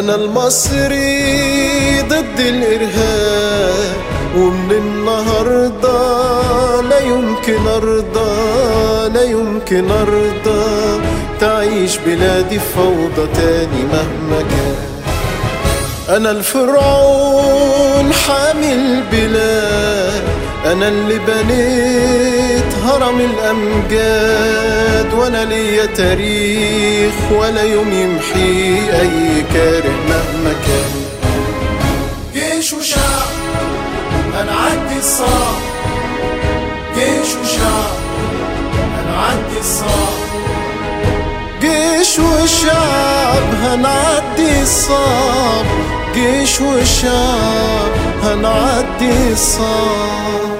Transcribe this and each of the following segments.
أنا المصري ضد الإرهاب ومن النهاردة لا يمكن أرضى لا يمكن أرضى تعيش بلادي في فوضى تاني مهما كان أنا الفرعون حامي البلاد أنا اللي بنيت هرم الأمجاد وأنا ليا تاريخ ولا يوم يمحي أي كاره مهما كان جيش وشعب هنعدي الصعب جيش وشعب هنعدي الصعب جيش وشعب هنعدي الصعب جيش وشعب هنعدي الصعب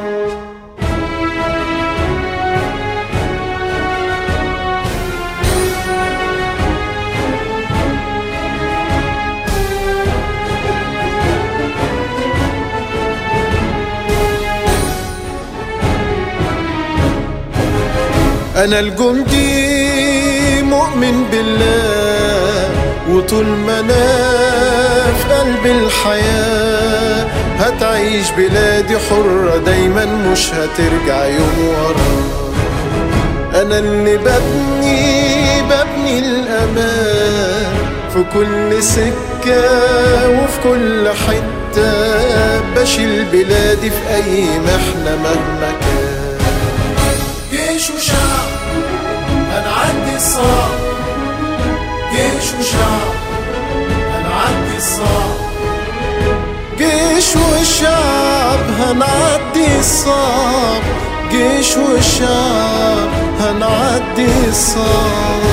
أنا الجندي مؤمن بالله وطول ما أنا في قلب الحياة هتعيش بلادي حرة دايما مش هترجع يوم ورا أنا اللي ببني ببني الأمان في كل سكة وفي كل حتة بشيل بلادي في أي محنة مهما كان جيش وشعب هنعدي الصعب جيش وشعب هنعدي الصعب جيش وشعب هنعدي الصعب جيش وشعب هنعدي الصعب